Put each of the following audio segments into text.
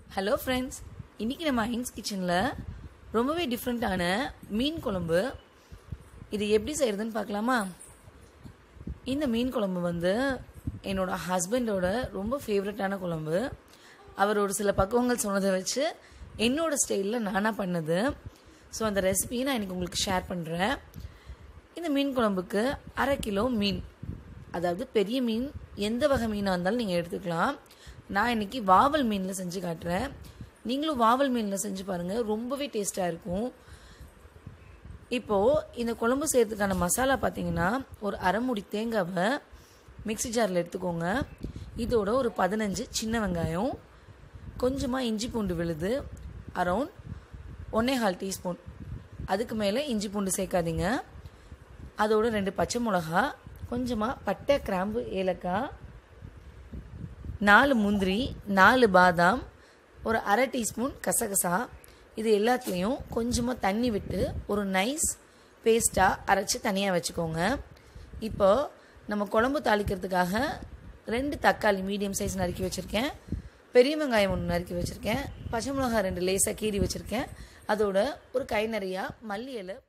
hello friends இன்றைக்கி நம்ம ஐன்ஸ் கிச்சனில் ரொம்பவே டிஃப்ரெண்ட்டான மீன் குழம்பு இது எப்படி செய்கிறதுன்னு பார்க்கலாமா இந்த மீன் குழம்பு வந்து என்னோட ஹஸ்பண்டோட ரொம்ப ஃபேவரட்டான குழம்பு அவர் ஒரு சில பக்குவங்கள் சொன்னதை வச்சு என்னோட ஸ்டைலில் நானாக பண்ணது ஸோ அந்த ரெசிபியை நான் இன்றைக்கி உங்களுக்கு ஷேர் பண்ணுறேன் இந்த மீன் குழம்புக்கு அரை கிலோ மீன் அதாவது பெரிய மீன் எந்த வகை மீனாக இருந்தாலும் நீங்கள் எடுத்துக்கலாம் நான் இன்றைக்கி வாவல் மீனில் செஞ்சு காட்டுறேன் நீங்களும் வாவல் மீனில் செஞ்சு பாருங்கள் ரொம்பவே டேஸ்ட்டாக இருக்கும் இப்போது இந்த குழம்பு செய்கிறதுக்கான மசாலா பார்த்தீங்கன்னா ஒரு அரை முடி தேங்காவை மிக்ஸி ஜாரில் எடுத்துக்கோங்க இதோட ஒரு பதினஞ்சு சின்ன வெங்காயம் கொஞ்சமாக இஞ்சி பூண்டு விழுது அரௌண்ட் ஒன்றே கால் டீஸ்பூன் அதுக்கு மேலே இஞ்சி பூண்டு சேர்க்காதீங்க அதோட ரெண்டு பச்சை மிளகா கொஞ்சமாக பட்டை கிராம்பு ஏலக்காய் நாலு முந்திரி நாலு பாதாம் ஒரு அரை டீஸ்பூன் கசகசா இது எல்லாத்துலேயும் கொஞ்சமாக தண்ணி விட்டு ஒரு நைஸ் பேஸ்ட்டாக அரைச்சி தனியாக வச்சுக்கோங்க இப்போ நம்ம குழம்பு தாளிக்கிறதுக்காக ரெண்டு தக்காளி மீடியம் சைஸ் நறுக்கி வச்சுருக்கேன் பெரிய வெங்காயம் ஒன்று நறுக்கி வச்சுருக்கேன் பச்சை மிளகாய் ரெண்டு லேசாக கீறி வச்சுருக்கேன் அதோட ஒரு கை நிறையா மல்லி இலை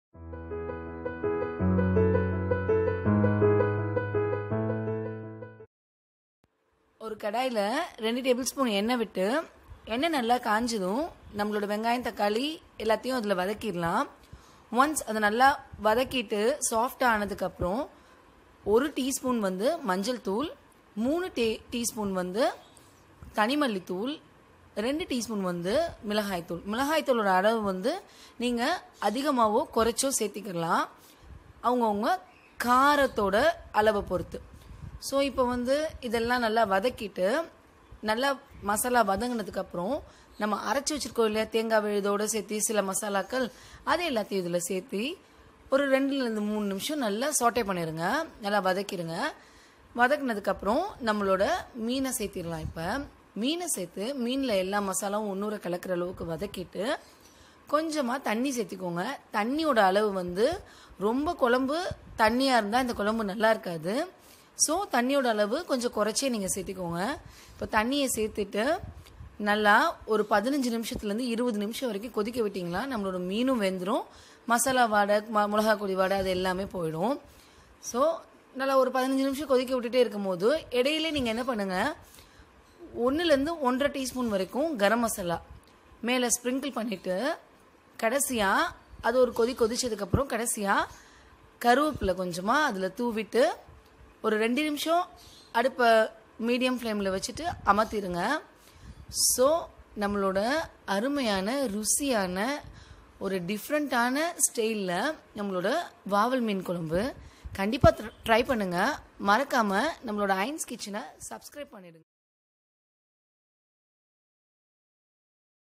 ஒரு கடாயில் ரெண்டு டேபிள் ஸ்பூன் எண்ணெய் விட்டு எண்ணெய் நல்லா காஞ்சதும் நம்மளோட வெங்காயம் தக்காளி எல்லாத்தையும் அதில் வதக்கிடலாம் ஒன்ஸ் அதை நல்லா வதக்கிட்டு சாஃப்டாக ஆனதுக்கப்புறம் ஒரு டீஸ்பூன் வந்து மஞ்சள் தூள் மூணு டே டீஸ்பூன் வந்து தனிமல்லித்தூள் ரெண்டு டீஸ்பூன் வந்து மிளகாய்த்தூள் மிளகாய்த்தூளோட அளவு வந்து நீங்கள் அதிகமாகவோ குறைச்சோ சேர்த்திக்கலாம் அவங்கவுங்க காரத்தோட அளவை பொறுத்து ஸோ இப்போ வந்து இதெல்லாம் நல்லா வதக்கிட்டு நல்லா மசாலா வதங்கினதுக்கப்புறம் நம்ம அரைச்சி வச்சிருக்கோம் இல்லையா தேங்காய் விழுதோடு சேர்த்து சில மசாலாக்கள் அதை எல்லாத்தையும் இதில் சேர்த்து ஒரு ரெண்டுலேருந்து மூணு நிமிஷம் நல்லா சாட்டே பண்ணிடுங்க நல்லா வதக்கிடுங்க வதக்கினதுக்கப்புறம் நம்மளோட மீனை சேர்த்திடலாம் இப்போ மீனை சேர்த்து மீனில் எல்லா மசாலாவும் ஒன்னூற கலக்கிற அளவுக்கு வதக்கிட்டு கொஞ்சமாக தண்ணி சேர்த்திக்கோங்க தண்ணியோட அளவு வந்து ரொம்ப குழம்பு தண்ணியாக இருந்தால் இந்த குழம்பு நல்லா இருக்காது ஸோ தண்ணியோட அளவு கொஞ்சம் குறைச்சே நீங்கள் சேர்த்திக்கோங்க இப்போ தண்ணியை சேர்த்துட்டு நல்லா ஒரு பதினஞ்சு நிமிஷத்துலேருந்து இருபது நிமிஷம் வரைக்கும் கொதிக்க விட்டிங்களா நம்மளோட மீனும் வெந்துடும் மசாலா வாடை ம மிளகா கொடி வாடை அது எல்லாமே போயிடும் ஸோ நல்லா ஒரு பதினஞ்சு நிமிஷம் கொதிக்க விட்டுட்டே இருக்கும்போது இடையிலே நீங்கள் என்ன பண்ணுங்கள் ஒன்றுலேருந்து ஒன்றரை டீஸ்பூன் வரைக்கும் கரம் மசாலா மேலே ஸ்ப்ரிங்கிள் பண்ணிவிட்டு கடைசியாக அது ஒரு கொதி கொதிச்சதுக்கப்புறம் கடைசியாக கருவேப்பிலை கொஞ்சமாக அதில் தூவிட்டு ஒரு ரெண்டு நிமிஷம் அடுப்பை மீடியம் ஃப்ளேமில் வச்சுட்டு அமர்த்திடுங்க ஸோ நம்மளோட அருமையான ருசியான ஒரு டிஃப்ரெண்ட்டான ஸ்டைலில் நம்மளோட வாவல் மீன் குழம்பு கண்டிப்பாக ட்ரை பண்ணுங்கள் மறக்காமல் நம்மளோட ஐன்ஸ் கிச்சனை சப்ஸ்கிரைப் பண்ணிடுங்க